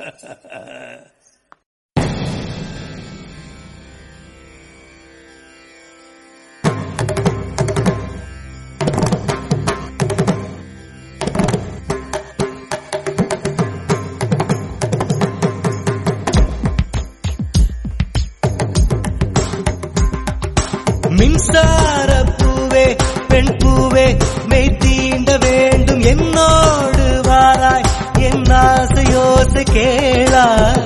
மின்சார பூவே பெண் பூவே மெய் தீண்ட வேண்டும் என்னோடு வாராய் என் ஆசையோசை கேளாய்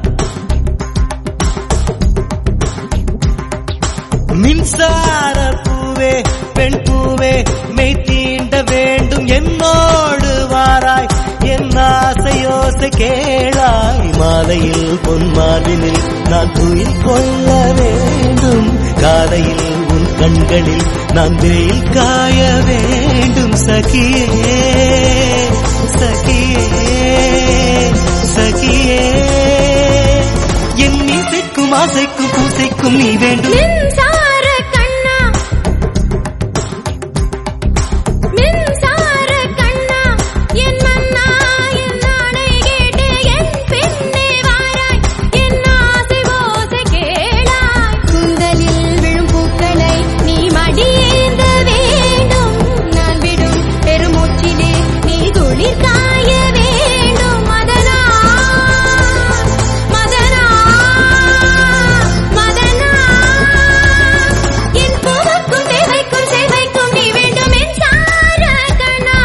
மின்சார பூவே பெண் பூவே மெய் தீண்ட வேண்டும் என்னோடு வாராய் என் ஆசையோசை கேளாய் மாலையில் பொன் மாதினில் நான் துயில் கொள்ள வேண்டும் காலையில் உன் கண்களில் நான் வெயில் காய வேண்டும் சகியே சகியே சகியே என் இசைக்கும் ஆசைக்கும் பூசைக்கும் நீ வேண்டும் மின்சார கண்ணா மின்சார கண்ணா என் மன்னா என் நாடை கேட்டு என் பெண்ணே வாராய் என் ஆசை ஓசை கேளாய் கூந்தலில் விழும் பூக்களை நீ மடியேந்த வேண்டும் நான் விடும் பெருமூச்சிலே நீ குளிர் காய வேண்டும் மதனா மதனா மதனா என் பூவுக்கும் தேவைக்கும் சேவைக்கும் நீ வேண்டும் என் சார கண்ணா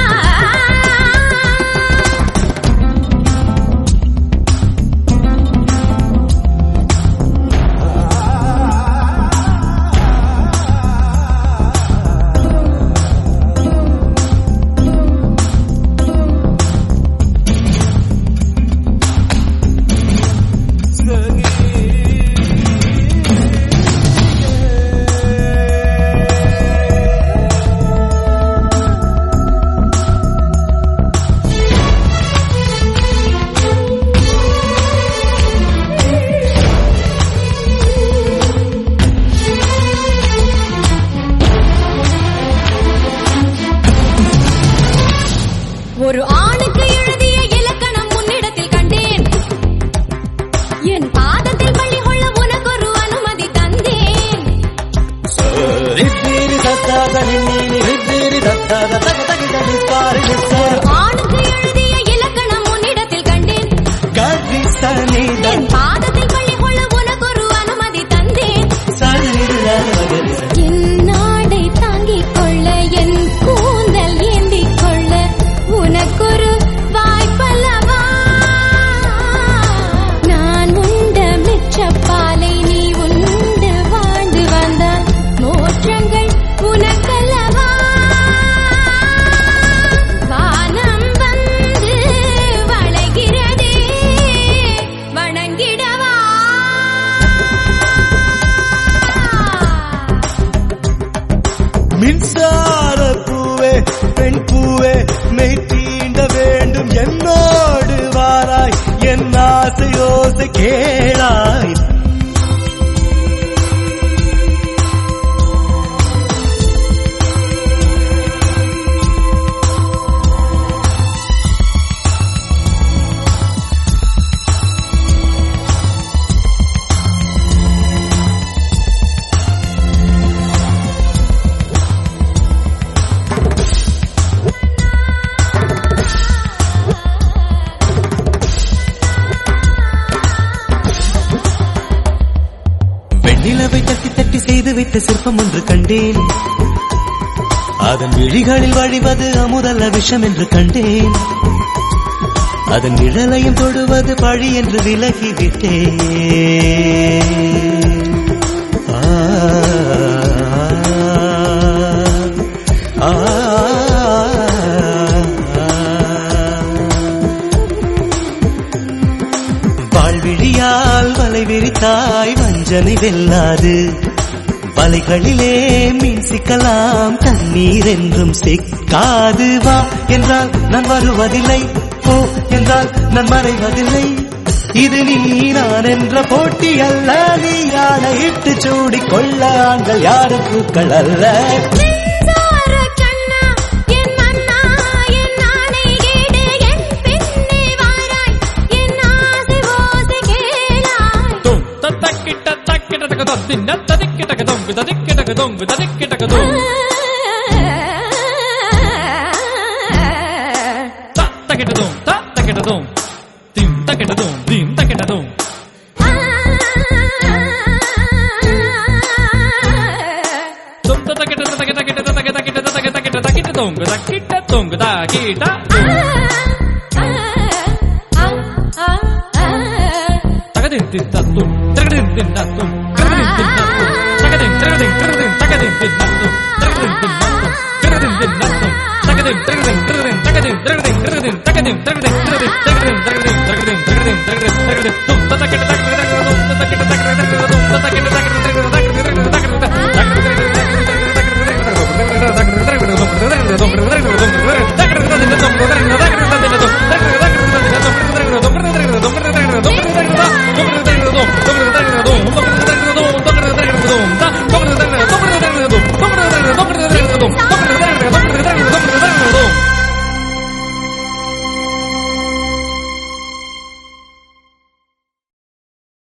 ஒரு ஆணுக்கு எழுதிய இலக்கணம் உன்னிடத்தில் கண்டேன் என் பாதத்தில் பள்ளி கொள்ள உனக்கு ஒரு அனுமதி தந்தேன் ரித்திரி தத்தாத நின்னீனி ரித்திரி தத்தாத தக தகிட நிப்பாரி நிப்பாரி ஆணுக்கு எழுதிய இலக்கணம் உன்னிடத்தில் கண்டேன் கதி சனித என் பாதத்தில் பள்ளி கொள்ள உனக்கு ஒரு அனுமதி தந்தேன் சனித என் நாடை தாங்கிக் கொள்ள என் கூந்தல் ஏந்திக் கொள்ள உனக்கொரு வாய்ப்பல்லவா நான் உண்ட மிச்சப்பாலை நீ உண்டு வாழ்ந்து வந்தால் மோற்றங்கள் உனக்கல்லவா வானம் வந்து வளைகிறதே வணங்கிடவா மின்சார பூவே பெண் பூவே மெய் தீண்ட வேண்டும் என்னோடு வாராய் என் ஆசையோசை கேளாய் வெண்ணிலவை தட்டி தட்டி செய்து வைத்த சிற்பம் ஒன்று கண்டேன் அதன் விழிகளில் வழிவது அமுதல்ல விஷம் என்று கண்டேன் அதன் நிழலையும் தொடுவது பழி என்று விலகிவிட்டேன் ஆ, ஆ, வாழ்விழியால் வலை விரித்தாய் வஞ்சனை வெல்லாது வலைகளிலே மீன் சிக்கலாம் தண்ணீர் என்றும் சிக்காது வா என்றால் நான் வருவதில்லை போ என்றால் நான் மறைவதில்லை இது நீ நான் என்ற போட்டி அல்ல நீ யானையிட்டு சூடிக் கொள்ள ஆண்கள் யாரும் பூக்கள் அல்ல மின்சார கண்ணா என் மன்னா என் நாணை கேடு என் பெண்ணே வாராய் என் தின்ன ததிக்கிட்டக தொங்கு ததிக்கிட்டக தொங்கு ததிக்கிட்டக தொங்கு தக்கிட்டதும் தக்கிட்டதும் திம் தக்கிட்டதும் திம் தக்கிட்டதும் தொம் தக்கிட்ட தக்கிட்ட தக்கிட்ட தக்கிட்ட தக்கிட்ட தக்கிட்ட தக்கிட்ட தக்கிட்ட தொங்கு தக்கிட்ட தொங்கு தக்கிட்ட தகதின் தின் தத்தும் தகதின் தின் தத்தும் தகதின் தின் தத்தும் தகதின் தகதின் தகதின் தகதின் தின் தத்தும் தகதின் தின் தத்தும் தகதின் தின் தத்தும் தகதின் தகதின் தகதின் தகதின் தகதின் தகதின் தகதின் தகதின் தகதின் தகதின் தகதின் தகதின் தகதின் தகதின் தகதின் தும் ததக்கிட்ட தக்கிட்ட தக்கிட்ட தும் ததக்கிட்ட தக்கிட்ட தக்கிட்ட தும் ததக்கிட்ட தக்கிட்ட தக்கிட்ட தக்கிட்ட தக்கிட்ட தக்கிட்ட